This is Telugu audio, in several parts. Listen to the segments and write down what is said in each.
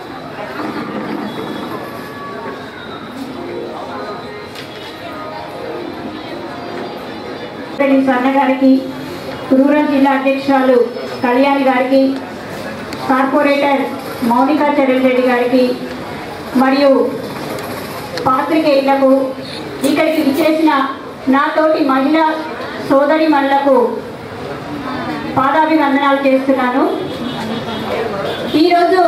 రెడ్డి స్వర్ణ గారికి రూరల్ జిల్లా అధ్యక్షురాలు కళ్యాణి గారికి కార్పొరేటర్ మౌనికా చరణ్ రెడ్డి గారికి మరియు పాత్రికేయులకు ఇక్కడికి విచ్చేసిన నాతోటి మహిళా సోదరి మనులకు పాదాభివందనాలు చేస్తున్నాను ఈరోజు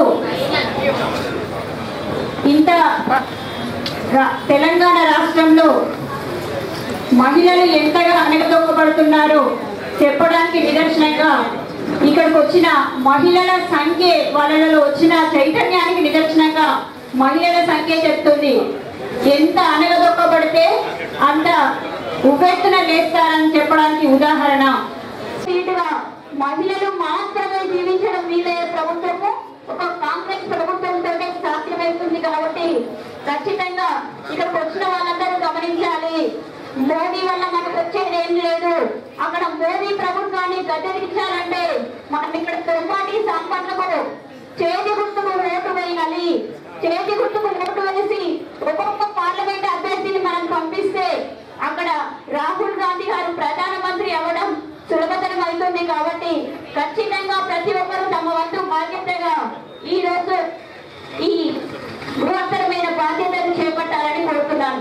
ఇంత రా- తెలంగాణ రాష్ట్రంలో మహిళలు ఎంతగా అణగదొక్కబడుతున్నారో చెప్పడానికి నిదర్శనంగా ఇక్కడికి వచ్చిన మహిళల సంఖ్య వాళ్ళలో వచ్చిన చైతన్యానికి నిదర్శనంగా మహిళల సంఖ్య చెప్తుంది ఎంత అణగదొక్కబడితే అంత ఉపెత్తున లేస్తారని చెప్పడానికి ఉదాహరణ సీటుగా మహిళలు మాత్రమే జీవించడం వీలయ్యే ప్రభుత్వము ఒక కాంగ్రెస్ ప్రభుత్వంతోనే సాధ్యమవుతుంది కాబట్టి ఖచ్చితంగా ఇక్కడికి వచ్చిన వాళ్ళందరూ గమనించాలి మోదీ వల్ల మనకు వచ్చేది ఏం లేదు అక్కడ మోదీ ప్రభుత్వాన్ని గద్దెదించాలంటే మనం ఇక్కడ తొమ్మిది సంపన్నము చేతి గుర్తుకు ఓటు వేయాలి చేతి గుర్తుకు ఓటు వేసి ఒక్కొక్క పార్లమెంట్ అభ్యర్థిని మనం పంపిస్తే అక్కడ రాహుల్ గాంధీ గారు ప్రధానమంత్రి అవ్వడం సులభతరం అవుతుంది కాబట్టి ఖచ్చితంగా ప్రతి ఒక్కరూ తమ వంతు బాధ్యతగా ఈ రోజు ఈ బృహత్తరమైన బాధ్యతను చేపట్టాలని కోరుతున్నాను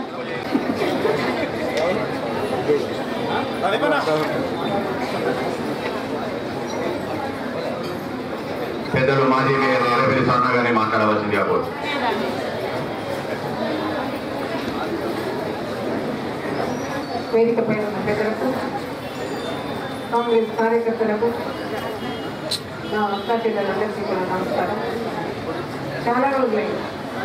పెద్దలు మాజీ మేయర్ ఎర్రబెల్లి స్వర్ణ గారిని మాట్లాడవలసింది అప్పుడు వేదిక పైన ఉన్న పెద్దలకు కాంగ్రెస్ కార్యకర్తలకు నా అక్క చెల్లెలందరికీ కూడా నమస్కారం చాలా రోజులైంది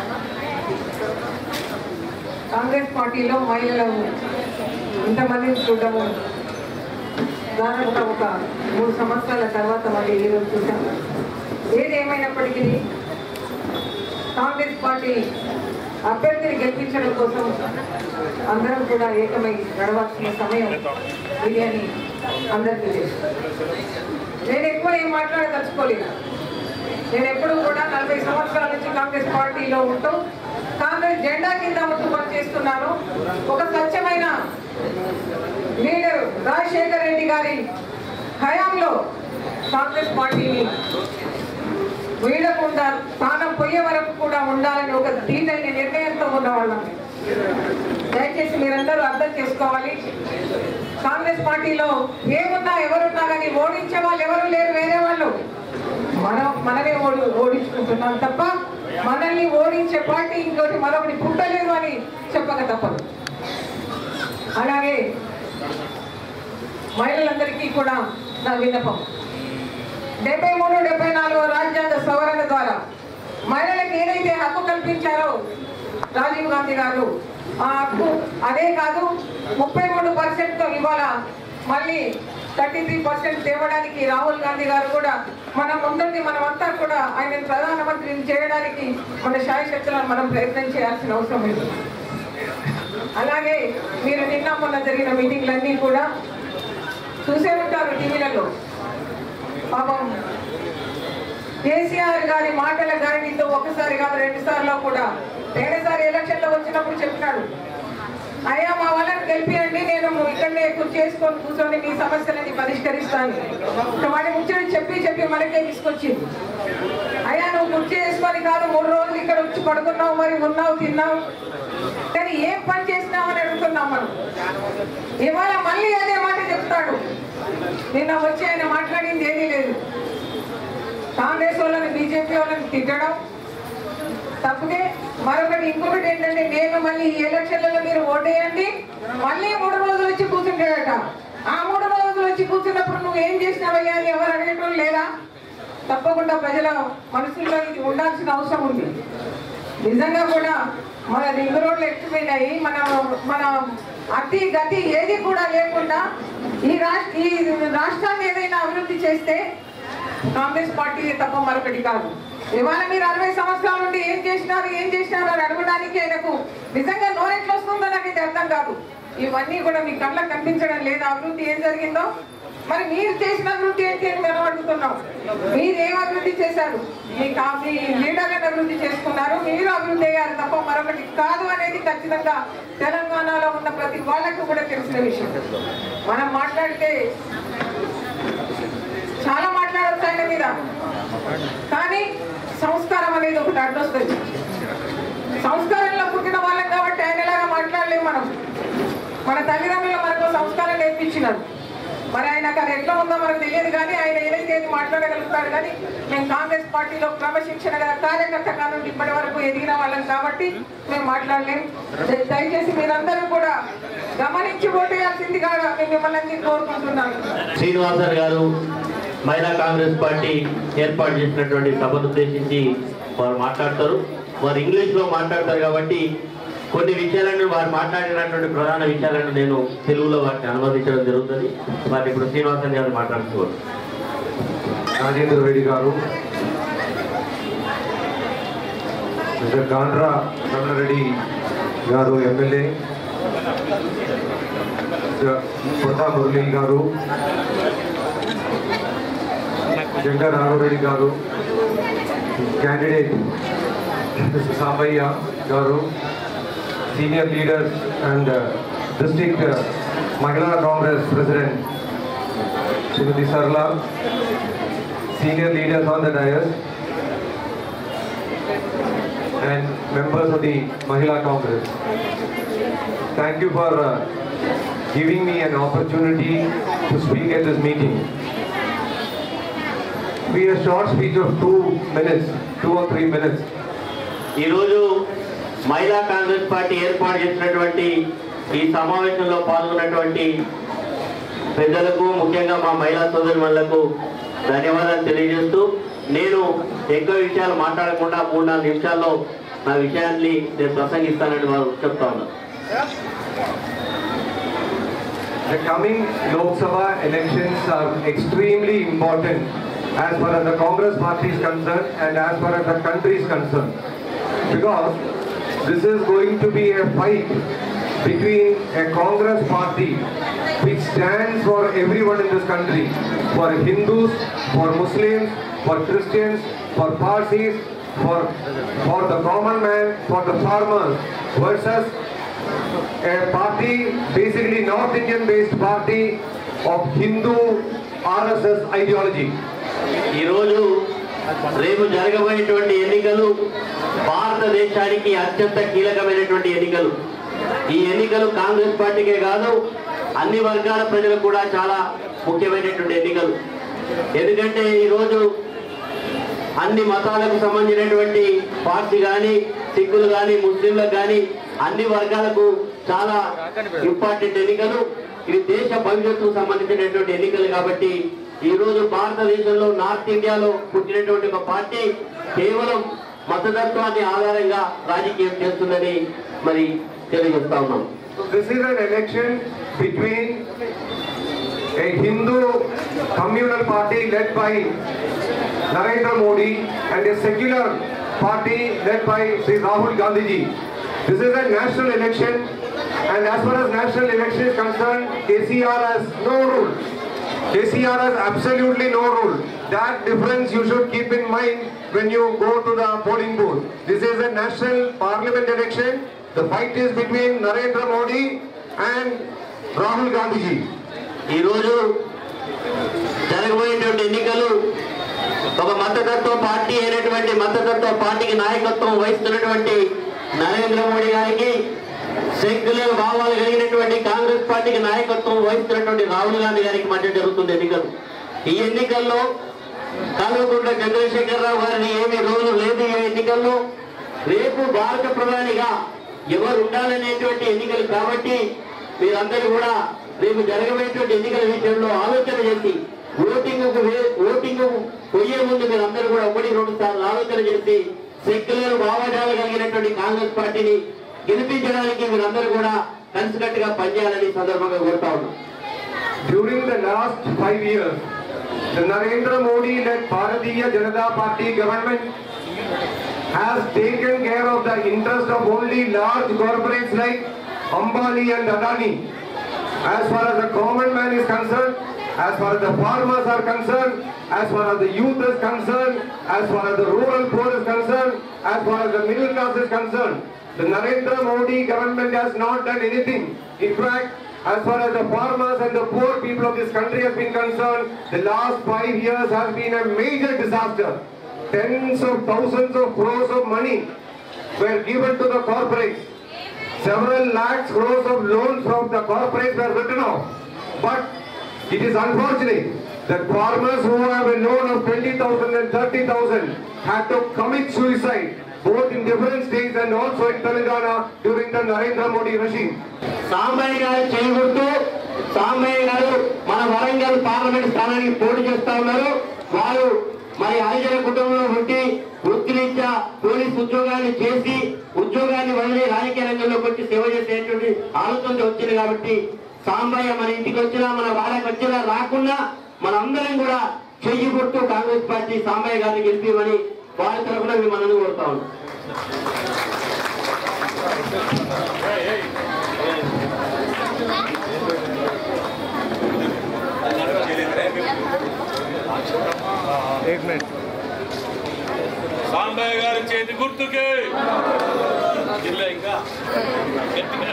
కాంగ్రెస్ పార్టీలో మహిళలు ఇంతమందిని చూడడము దాదాపుగా ఒక మూడు సంవత్సరాల తర్వాత మళ్ళీ ఈరోజు చూసాం ఏది ఏమైనప్పటికీ కాంగ్రెస్ పార్టీ అభ్యర్థిని గెలిపించడం కోసం అందరం కూడా ఏకమై నడవాల్సిన సమయం ఇది అని అందరికీ తెలుసు నేను ఎక్కువ ఏం మాట్లాడదలుచుకోలేదు నేను ఎప్పుడూ కూడా నలభై సంవత్సరాల నుంచి కాంగ్రెస్ పార్టీలో ఉంటూ కాంగ్రెస్ జెండా కింద ఉంటూ పనిచేస్తున్నాను ఒక స్వచ్ఛమైన లీడర్ రాజశేఖర్ రెడ్డి గారి హయాంలో కాంగ్రెస్ పార్టీని వీడకుండా స్థానం పోయే వరకు కూడా ఉండాలని ఒక దీటైన నిర్ణయంతో ఉన్నవాళ్ళం దయచేసి మీరందరూ అర్థం చేసుకోవాలి కాంగ్రెస్ పార్టీలో ఏమున్నా ఎవరున్నా కానీ ఓడించే వాళ్ళు ఎవరు లేరు వేరే వాళ్ళు మనం మనమే ఓడి ఓడించుకుంటున్నాం తప్ప మనల్ని ఓడించే పార్టీ ఇంకోటి మరొకటి పుట్టలేదు అని చెప్పక తప్పదు అలాగే మహిళలందరికీ కూడా నా విన్నపం డెబ్బై మూడు డెబ్బై నాలుగో రాజ్యాంగ సవరణ ద్వారా మహిళలకు ఏదైతే హక్కు కల్పించారో రాజీవ్ గాంధీ గారు ఆ హక్కు అదే కాదు ముప్పై మూడు పర్సెంట్తో ఇవాళ మళ్ళీ థర్టీ త్రీ పర్సెంట్ తేవడానికి రాహుల్ గాంధీ గారు కూడా మనం ముందుండి మనమంతా కూడా ఆయన ప్రధానమంత్రిని చేయడానికి మన శాయశక్తులను మనం ప్రయత్నం చేయాల్సిన అవసరం ఉంది అలాగే మీరు నిన్న మొన్న జరిగిన మీటింగ్లన్నీ కూడా చూసే ఉంటారు టీవీలలో పాపం కేసీఆర్ గారి మాటల గారితో ఒకసారి కాదు రెండు సార్లు కూడా రెండుసారి ఎలక్షన్ లో వచ్చినప్పుడు చెప్పినాడు అయ్యా మా వాళ్ళని గెలిపియండి నేను ఇక్కడనే కుర్చీ చేసుకొని కూర్చొని మీ సమస్యలని పరిష్కరిస్తాను ఇక వాడి ముచ్చడి చెప్పి చెప్పి మనకే తీసుకొచ్చింది అయ్యా నువ్వు కుర్చీ చేసుకొని కాదు మూడు రోజులు ఇక్కడ వచ్చి పడుకున్నావు మరి ఉన్నావు తిన్నావు కానీ ఏం పని చేసినావు అని అడుగుతున్నాం మనం ఇవాళ మళ్ళీ అదే మాట చెప్తాడు నిన్న వచ్చి ఆయన మాట్లాడింది ఏమీ లేదు కాంగ్రెస్ వాళ్ళని బీజేపీ వాళ్ళని తిట్టడం తప్పితే మరొకటి ఇంకొకటి ఏంటంటే నేను మళ్ళీ ఈ ఎలక్షన్లలో మీరు ఓటేయండి మళ్ళీ మూడు రోజులు వచ్చి కూర్చుంటాడట ఆ మూడు రోజులు వచ్చి కూర్చున్నప్పుడు నువ్వు ఏం చేసినావయ్యా అని ఎవరు అడగటం లేదా తప్పకుండా ప్రజల మనసులో ఇది ఉండాల్సిన అవసరం ఉంది నిజంగా కూడా మన రింగ్ రోడ్లు ఎక్కువైనాయి మన మన అతి గతి ఏది కూడా లేకుండా ఈ రాష్ట్ర ఈ రాష్ట్రాన్ని ఏదైనా అభివృద్ధి చేస్తే కాంగ్రెస్ పార్టీ తప్ప మరొకటి కాదు ఇవాళ మీరు అరవై సంవత్సరాల నుండి ఏం చేసినారు ఏం చేసినారు అని అడగడానికి ఆయనకు నిజంగా నోరెట్లు వస్తుందో నాకు ఇది అర్థం కాదు ఇవన్నీ కూడా మీ కళ్ళకు కనిపించడం లేదా అభివృద్ధి ఏం జరిగిందో మరి మీరు చేసిన అభివృద్ధి ఏంటి అని మేము అడుగుతున్నాం మీరు ఏం అభివృద్ధి చేశారు మీ కా- మీ లీడర్లను అభివృద్ధి చేసుకున్నారు మీరు అభివృద్ధి అయ్యారు తప్ప మరొకటి కాదు అనేది ఖచ్చితంగా తెలంగాణలో ఉన్న ప్రతి వాళ్ళకు కూడా తెలిసిన విషయం మనం మాట్లాడితే చాలా మాట్లాడవచ్చు ఆయన మీద కానీ సంస్కారం అనేది ఒకటి అడ్డొస్తుంది సంస్కారంలో పుట్టిన వాళ్ళం కాబట్టి ఆయనలాగా మాట్లాడలేము మనం మన తల్లిదండ్రులు మనకు సంస్కారం నేర్పించినారు మరి ఆయనకు అది ఎట్లా ఉందో మనకు తెలియదు కానీ ఆయన ఏదైతే ఏది మాట్లాడగలుగుతాడు కానీ మేము కాంగ్రెస్ పార్టీలో క్రమశిక్షణ గల కార్యకర్తగా నుండి ఇప్పటి వరకు ఎదిగిన వాళ్ళం కాబట్టి మేము మాట్లాడలేం దయ- దయచేసి మీరందరూ కూడా గమనించి ఓటేయాల్సిందిగా నేను మిమ్మల్ని అందరినీ కోరుకుంటున్నాను శ్రీనివాసన్ గారు మహిళా కాంగ్రెస్ పార్టీ ఏర్పాటు చేసినటువంటి సభను ఉద్దేశించి వారు మాట్లాడతారు వారు ఇంగ్లీష్ లో మాట్లాడతారు కాబట్టి కొన్ని విషయాలను వారు మాట్లాడినటువంటి ప్రధాన విషయాలను నేను తెలుగులో వాటిని అనువదించడం జరుగుతుంది వారిని ఇప్పుడు శ్రీనివాసన్ గారు మాట్లాడుతున్నారు రాజేంద్ర రెడ్డి గారు మిస్టర్ గాండ్రా రమణారెడ్డి గారు ఎమ్మెల్యే మిస్టర్ ప్రతాప్ మురళీ గారు జంగా రాఘవరెడ్డి గారు క్యాండిడేట్ మిస్టర్ సాంబయ్య గారు senior leaders and district Mahila Congress president Shrimati Sarla senior leaders on the dais and members of the Mahila Congress. Thank you for uh, giving me an opportunity to speak at this meeting. Be a short speech of two minutes, two or three minutes. ఈరోజు మహిళా కాంగ్రెస్ పార్టీ ఏర్పాటు చేసినటువంటి ఈ సమావేశంలో పాల్గొన్నటువంటి పెద్దలకు ముఖ్యంగా మా మహిళా సోదరులకు ధన్యవాదాలు తెలియజేస్తూ నేను ఎక్కువ విషయాలు మాట్లాడకుండా మూడు నాలుగు నిమిషాల్లో నా విషయాన్ని నేను ప్రసంగిస్తానని వారు చెప్తా ఉన్నారు The coming Lok Sabha elections are extremely important as far as the Congress party is concerned and as far as the country is concerned. Because this is going to be a fight between a Congress party which stands for everyone in this country, for Hindus, for Muslims, for Christians, for Parsis, for, for the common man, for the farmers versus a party, basically North Indian based party of Hindu RSS ideology. ఈరోజు రేపు జరగబోయేటువంటి ఎన్నికలు భారతదేశానికి అత్యంత కీలకమైనటువంటి ఎన్నికలు ఈ ఎన్నికలు కాంగ్రెస్ పార్టీకే కాదు అన్ని వర్గాల ప్రజలకు కూడా చాలా ముఖ్యమైనటువంటి ఎన్నికలు ఎందుకంటే ఈరోజు అన్ని మతాలకు సంబంధించినటువంటి పార్టీ కానీ సిక్కులు కానీ ముస్లింలకు కానీ అన్ని వర్గాలకు చాలా ఇంపార్టెంట్ ఎన్నికలు ఇవి దేశ భవిష్యత్తుకు సంబంధించినటువంటి ఎన్నికలు కాబట్టి ఈ రోజు భారతదేశంలో నార్త్ ఇండియాలో పుట్టినటువంటి ఒక పార్టీ కేవలం మతతత్వాన్ని ఆధారంగా రాజకీయం చేస్తుందని మరి తెలియజేస్తా ఉన్నాం So this is an election between a Hindu communal party led by Narendra Modi and a secular party led by Sri Rahul Gandhi ji. This is a national election and as far as national election is concerned, KCR has no rule. KCR has absolutely no rule. That difference you should keep in mind when you go to the polling booth. This is a national parliament election. The fight is between Narendra Modi and Rahul Gandhi ji. ఈరోజు జరగబోయేటువంటి ఎన్నికలు ఒక మతతత్వ పార్టీ అయినటువంటి మతతత్వ పార్టీకి నాయకత్వం వహిస్తున్నటువంటి నరేంద్ర మోడీ గారికి సెక్యులర్ భావాలు కలిగినటువంటి కాంగ్రెస్ పార్టీకి నాయకత్వం వహిస్తున్నటువంటి రాహుల్ గాంధీ గారికి మధ్య జరుగుతుంది ఎన్నికలు ఈ ఎన్నికల్లో కల్వకుంట్ల చంద్రశేఖరరావు గారిని ఏమి రోజు లేదు ఈ ఎన్నికల్లో రేపు భారత ప్రధానిగా ఎవరు ఉండాలనేటువంటి ఎన్నికలు కాబట్టి మీరందరూ కూడా రేపు జరగబోయేటువంటి ఎన్నికల విషయంలో ఆలోచన చేసి ఓటింగ్ ఓటింగ్ పోయే ముందు మీరందరూ కూడా ఒకటి రెండు సార్లు ఆలోచన చేసి సెక్యులర్ భావజాలు కలిగినటువంటి కాంగ్రెస్ పార్టీని గెలిపించడానికి మీరందరూ కూడా కలిసికట్టుగా పనిచేయాలని ఈ సందర్భంగా కోరుతా ఉన్నాం During the last five years, the Narendra Modi-led Bharatiya Janata Party government has taken care of the interest of only large corporates like Ambani and Adani. As far as the common man is concerned, as far as the farmers are concerned, as far as the youth is concerned, as far as the rural poor is concerned, as far as the middle class is concerned. The Narendra Modi government has not done anything. In fact, as far as the farmers and the poor people of this country has been concerned, the last five years has been a major disaster. Tens of thousands of crores of money were given to the corporates. Several lakhs crores of loans from the corporates were written off. But it is unfortunate that farmers who have a loan of 20,000 and 30,000 had to commit suicide both in different states and also in Telangana during the Narendra Modi regime. Sambaiah గారు చేయకూడదు సాంబయ్య గారు మన వరంగల్ పార్లమెంట్ స్థానానికి పోటీ చేస్తా ఉన్నారు వారు మరి హరిజన కుటుంబంలో ఉండి వృత్తిరీత్యా పోలీస్ ఉద్యోగాన్ని చేసి ఉద్యోగాన్ని వదిలి రాజకీయ రంగంలోకి వచ్చి సేవ చేసేటువంటి ఆలోచనతో వచ్చింది కాబట్టి సాంబయ్య మన ఇంటికి వచ్చినా మన వాళ్ళకి వచ్చినా రాకుండా మనందరం కూడా చెయ్యి కొట్టు కాంగ్రెస్ పార్టీ సాంబయ్య గారిని గెలిపిమని వారి తరఫున మిమ్మల్ని కోరుతా ఉన్నాం एक मिनट సాంబయ్య గారి చేతి గుర్తుకే జిల్లా ఇంకా గట్టిగా.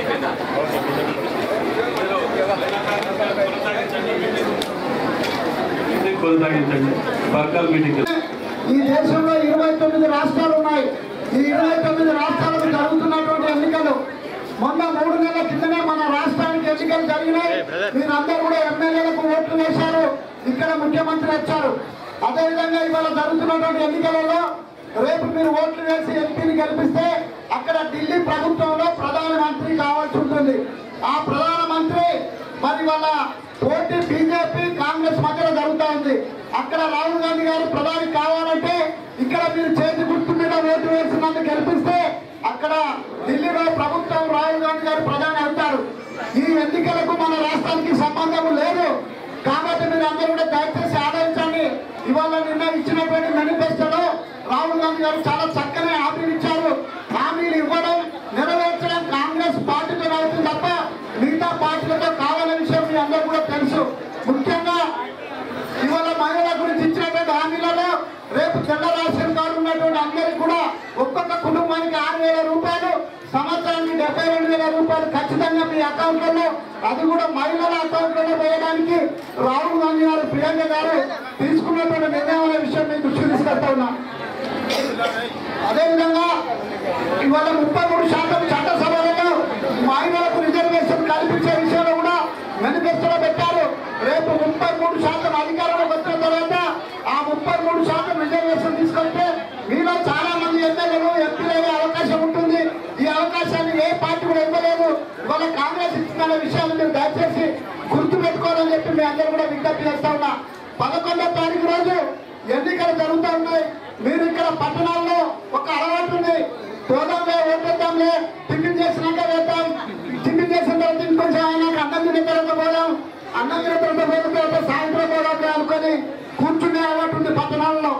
మీటింగ్ కొనసాగించండి వర్కల్ మీటింగ్ ఈ దేశంలో ఇరవై తొమ్మిది రాష్ట్రాలు ఉన్నాయి ఈ ఇరవై తొమ్మిది రాష్ట్రాలకు జరుగుతున్నటువంటి ఎన్నికలు మొన్న మూడు నెలల కిందనే మన రాష్ట్రానికి ఎన్నికలు జరిగినాయి మీరందరూ కూడా ఎమ్మెల్యేలకు ఓట్లు వేశారు ఇక్కడ ముఖ్యమంత్రి వచ్చారు అదేవిధంగా ఇవాళ జరుగుతున్నటువంటి ఎన్నికలలో రేపు మీరు ఓట్లు వేసి ఎంపీని గెలిపిస్తే అక్కడ ఢిల్లీ ప్రభుత్వంలో ప్రధానమంత్రి కావాల్సి ఉంటుంది ఆ ప్రధానమంత్రి మరి వాళ్ళ పోటీ బీజేపీ కాంగ్రెస్ మధ్యలో జరుగుతూ ఉంది అక్కడ రాహుల్ గాంధీ గారు ప్రధాని కావాలంటే ఇక్కడ మీరు చేతి గుర్తు మీద ఓటు వేసినందుకు గెలిపిస్తే అక్కడ ఢిల్లీలో ప్రభుత్వం రాహుల్ గాంధీ గారు ప్రధాని అవుతారు ఈ ఎన్నికలకు మన రాష్ట్రానికి సంబంధం లేదు కాబట్టి మీరు అందరూ కూడా దయచేసి ఆలోచించండి ఇవాళ నిన్న ఇచ్చినటువంటి మేనిఫెస్టోలో రాహుల్ గాంధీ గారు చాలా చక్కని హామీలు ఇచ్చారు హామీలు ఇవ్వడం నెరవేర్చడం కాంగ్రెస్ పార్టీతో అవుతుంది తప్ప మిగతా పార్టీలతో కావాలనే విషయం మీ అందరూ కూడా తెలుసు ముఖ్యంగా ఇవాళ మహిళల గురించి ఇచ్చినటువంటి హామీలలో రేపు తెల్ల రేషన్ కార్డు ఉన్నటువంటి అందరికి కూడా ఒక్కొక్క కుటుంబానికి ఆరు వేల రూపాయలు సంవత్సరానికి డెబ్బై రెండు వేల రూపాయలు ఖచ్చితంగా మీ అకౌంట్లలో అది కూడా మహిళల అకౌంట్లలో వేయడానికి రాహుల్ గాంధీ గారు ప్రియాంక గారు తీసుకున్నటువంటి నిర్ణయం విషయం మీ దృష్టి తీసుకెళ్తా ఉన్నా అదేవిధంగా ఇవాళ ముప్పై మూడు శాతం చట్టసభలలో మహిళలకు రిజర్వేషన్ కల్పించే విషయంలో కూడా మేనిఫెస్టోలో పెట్టారు రేపు ముప్పై మూడు శాతం అధికారంలోకి వచ్చిన తర్వాత ఆ ముప్పై మూడు శాతం రిజర్వేషన్ తీసుకొస్తే మీలో చాలా మంది ఎమ్మెల్యేలు ఎంపీలు అయ్యే అవకాశం ఉంటుంది ఈ అవకాశాన్ని ఏ పార్టీ కూడా ఇవ్వలేదు ఇవాళ కాంగ్రెస్ ఇచ్చిన విషయాన్ని మీరు దయచేసి గుర్తు పెట్టుకోవాలని చెప్పి మీ అందరూ కూడా విజ్ఞప్తి చేస్తా ఉన్నా పదకొండో తారీఖు రోజు ఎన్నికలు జరుగుతూ ఉన్నాయి మీరు ఇక్కడ పట్టణాల్లో ఒక అలవాటు ఉంది పోదాంలే ఓటేద్దాంలే టిఫిన్ చేసినాక వేద్దాం టిఫిన్ చేసిన తర్వాత ఇంకొంచెం అయినాక అన్నం తిన్న తర్వాత పోదాం అన్నం తిన్న తర్వాత పోయిన తర్వాత సాయంత్రం పోదాం అనుకొని కూర్చునే అలవాటు ఉంది పట్టణాల్లో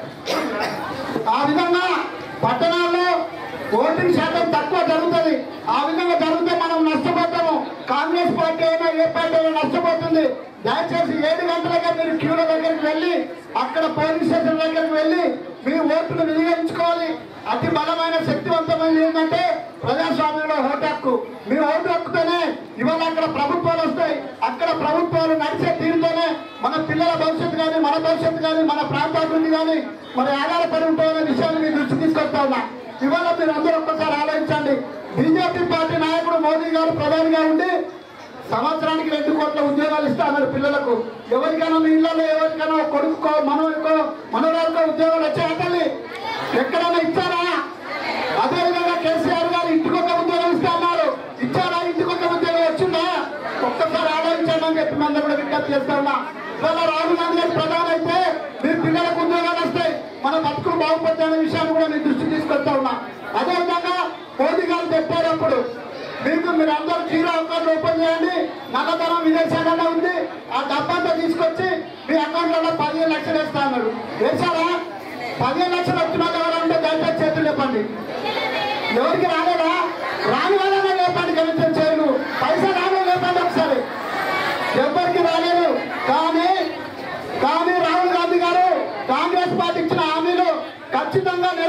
ఆ విధంగా పట్టణాల్లో ఓటింగ్ శాతం తక్కువ జరుగుతుంది ఆ విధంగా జరిగితే మనం నష్టపోతాము కాంగ్రెస్ పార్టీ అయినా ఏ పార్టీ అయినా నష్టపోతుంది దయచేసి ఏడు గంటలకే మీరు క్యూల దగ్గరికి వెళ్ళి అక్కడ పోలీస్ స్టేషన్ దగ్గరికి వెళ్ళి మీ ఓటును వినియోగించుకోవాలి అతి బలమైన శక్తివంతమైన ఏంటంటే ప్రజాస్వామ్యంలో ఓటు హక్కు మీ ఓటు హక్కుతోనే ఇవాళ అక్కడ ప్రభుత్వాలు వస్తాయి అక్కడ ప్రభుత్వాలు నడిచే తీరుతోనే మన పిల్లల భవిష్యత్తు కానీ మన భవిష్యత్తు కానీ మన ప్రాంతాభివృద్ధి కానీ మరి ఆధారపడి ఉంటుందనే విషయాన్ని మీ దృష్టి తీసుకొస్తా ఉన్నా ఇవాళ మీరు అందరూ ఒక్కసారి ఆలోచించండి బీజేపీ పార్టీ నాయకుడు మోదీ గారు ప్రధానిగా ఉండి సంవత్సరానికి రెండు కోట్ల ఉద్యోగాలు ఇస్తా అన్నారు పిల్లలకు ఎవరికైనా మీ ఇళ్లలో ఎవరికైనా ఒక కొడుకో మనవరికో మనవరాలకో ఉద్యోగాలు వచ్చాయా తల్లి ఎక్కడైనా ఇచ్చారా అదేవిధంగా కేసీఆర్ గారు ఇంటికి ఒక ఉద్యోగం ఇస్తా అన్నారు ఇచ్చారా ఇంటికి ఒక ఉద్యోగం వచ్చిందా ఒక్కసారి ఆలోచించండి అని చెప్పి మనం కూడా విజ్ఞప్తి చేస్తా ఉన్నా ఇవాళ రాహుల్ గాంధీ గారు ప్రధాని అయితే మీ పిల్లలకు ఉద్యోగాలు వస్తాయి మన బతుకులు బాగుపడతాయి అనే విషయాన్ని కూడా మీ దృష్టి తీసుకొస్తా ఉన్నా అదేవిధంగా మోదీ గారు చెప్పారు అప్పుడు మీకు మీరు అందరూ జీరో అకౌంట్ ఓపెన్ చేయండి నల్లధనం విదేశాలలో ఉంది ఆ డబ్బంతా తీసుకొచ్చి మీ అకౌంట్లలో పదిహేను లక్షలు వేస్తా అన్నాడు వేశారా పదిహేను లక్షలు వచ్చిన వాళ్ళు ఎవరంటే దయచేసి చేతులు లేపండి ఎవరికి రాలేదా రాని వాళ్ళనే లేపండి కమిషన్ చేయను పైసా రాని లేపండి ఒకసారి ఎవరికి రాలేదు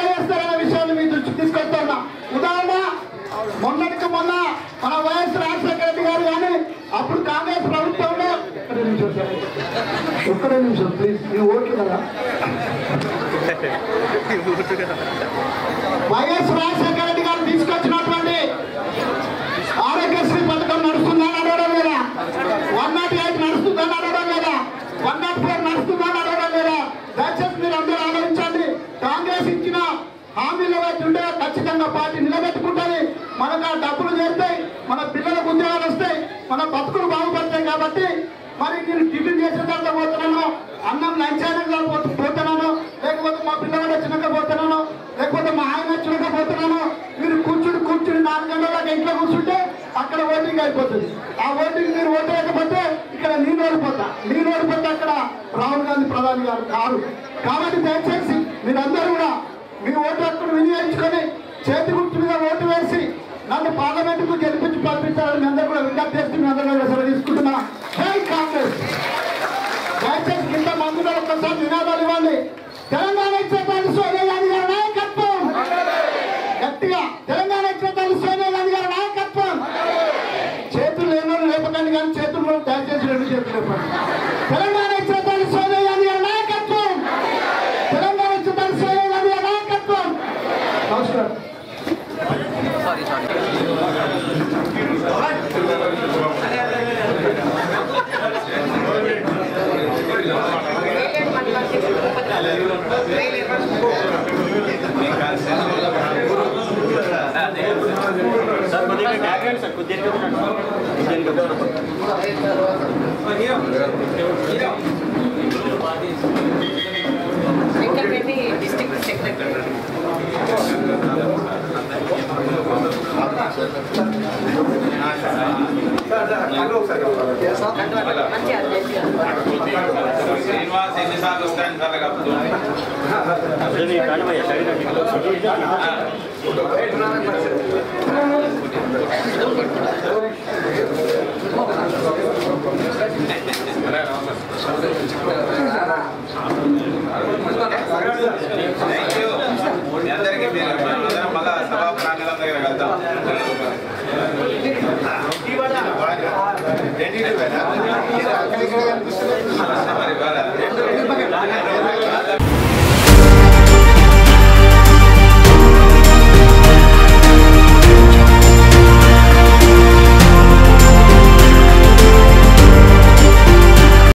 చేస్తారనే విషయాన్ని మీ దృష్టికి తీసుకొస్తున్నా ఉదాహరణ మొన్నటికి మొన్న మన వైఎస్ రాజశేఖర రెడ్డి గారు కానీ అప్పుడు కాంగ్రెస్ ప్రభుత్వంలో ఒక్క నిమిషం సార్. ఒక్కడే నిమిషం ప్లీజ్ ఈ ఓట్లు కదా వైఎస్ రాజశేఖర రెడ్డి గారు తీసుకొచ్చినటువంటి ఆరోగ్యశ్రీ పథకం నడుస్తుందా నడవడం లేదా వన్ నాట్ ఎయిట్ నడుస్తుందా నడవడం లేదా వన్ నాట్ ఫోర్ నడుస్తుందా నడవడం లేదా దయచేసి మీరు అందరూ ఆలోచించండి కాంగ్రెస్ ఇచ్చిన హామీలు ఉంటే ఖచ్చితంగా పార్టీ నిలబెట్టుకుంటుంది మనకు ఆ డబ్బులు చేస్తాయి మన పిల్లలకు ఉద్యోగాలు వస్తాయి మన బతుకులు బాగుపడతాయి కాబట్టి మరి నేను టిఫిన్ చేసిన తర్వాత పోతున్నాను అన్నం లంచానికి పోతున్నాను లేకపోతే మా పిల్లవాడు వచ్చినాక పోతున్నాను లేకపోతే మా ఆయన వచ్చినాక పోతున్నాను మీరు కూర్చుని కూర్చుని నాలుగు గంటల దాకా ఇంట్లో కూర్చుంటే అక్కడ ఓటింగ్ అయిపోతుంది ఆ ఓటింగ్ మీరు ఓటు వేయకపోతే ఇక్కడ నేను ఓడిపోతా నేను ఓడిపోతే అక్కడ రాహుల్ గాంధీ ప్రధాని గారు కారు కాబట్టి దయచేసి మీరందరూ కూడా మీ ఓటు హక్కును వినియోగించుకొని చేతి గుర్తు మీద ఓటు వేసి నన్ను పార్లమెంటుకు గెలిపించి పంపించాలని మీ అందరూ కూడా విజ్ఞప్తి చేస్తూ మీ అందరూ కూడా సెలవు తీసుకుంటున్నా జై కాంగ్రెస్ దయచేసి కింద మందులో ఒక్కసారి నినాదాలు ఇవ్వండి తెలంగాణ ఇచ్చేతాలు సోనియా గాంధీ గారి నాయకత్వం గట్టిగా తెలంగాణ ఇచ్చేతాలు సోనియా గాంధీ గారి నాయకత్వం చేతులు లేనోళ్ళు లేపకండి కానీ చేతుల్లో దయచేసి రెండు చేతులు లేపండి తెలంగాణ ఇచ్చేతాలు సోనియా గాంధీ గారి నాయకత్వం తెలంగాణ ఇచ్చేతాలు సోనియా గాంధీ గారి నాయకత్వం నమస్కారం వెంకటరెడ్డి డిస్ట్రిక్ట్ సెక్రటరీ మంచి అధ్యక్షుడు శ్రీనివాస్ ఎన్నిసార్లు వస్తాయని సార్లు కప్పుతుంది ఆ